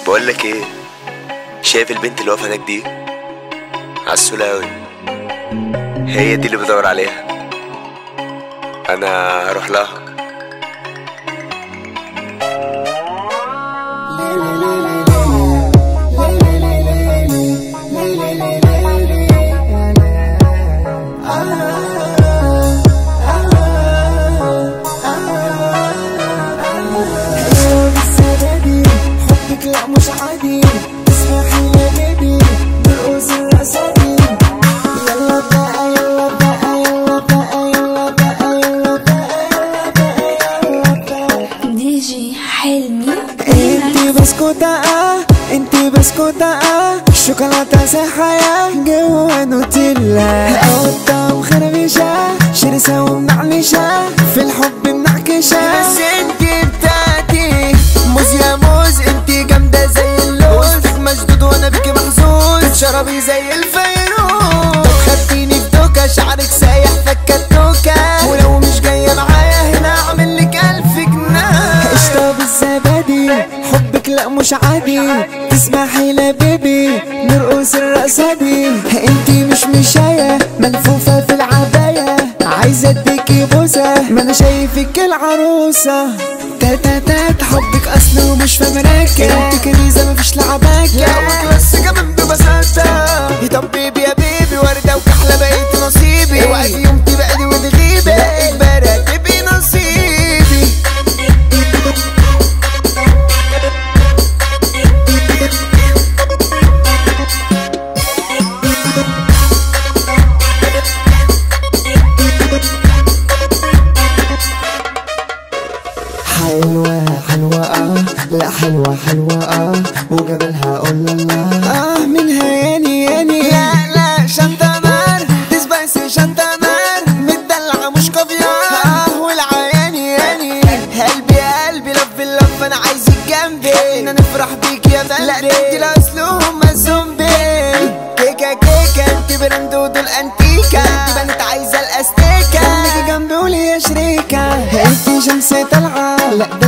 بقول لك ايه شايف البنت اللي واقفه هناك دي عسولة أوي هي دي اللي بدور عليها انا هروح لها بالسببي حبك لا مش عادي تسمحي يا بيبي نرقص الرقصة يلا بقى يلا بقى يلا بقى يلا بقى يلا بقى يلا بقى دي جي حلمي انتي بسكوتة اه انتي بسكوتة اه شوكولاتة صحية جوا نوتيلا قطة مخربشة شرسة ومنعنشة في الحب منعكشة بس انتي بتاعتي موز يا موز انتي جامدة زي اللوز وسطك مشدود وانا بيكي محظوظ تشربي زي الفيروز طب خدتيني في دوكة شعرك سايح فكة توكة ولو مش جاية معايا هنا اعمل لك الف جنيه قشطة بالزبادي حبك لا مش عادي تسمحي لا بيبي نرقص الرقصة دي انتي مش مشاية منفوفة في العباية عايزة اديكي بوسة ما انا شايفك العروسة تاتا تات حبك اصل ومش في مراكب انت كنيزة مفيش لعباكة لا وكلاس كمان ببساطة طب بيبي يا بيبي وردة وكحلة بقيت نصيبي اوعي في يوم تبعدي وتغيبي لا اجباري تبقي نصيبي حلوة حلوة اه لا حلوة حلوة اه وجبلها قول الله اه منها ياني ياني لا لا شنطة نار دي سبايسي شنطة نار متدلعة مش كافيار اه والعياني ياني قلبي يا قلبي لف اللف انا عايزك جنبي ان نفرح بيك يا بلدي لا دي الاصلهم الزومبي كيكا كيكا انت براند ودول انتيكا انت بنت عايزة الاستيكا خليكي جنبي قولي يا شريكة انت شمس طالعة لا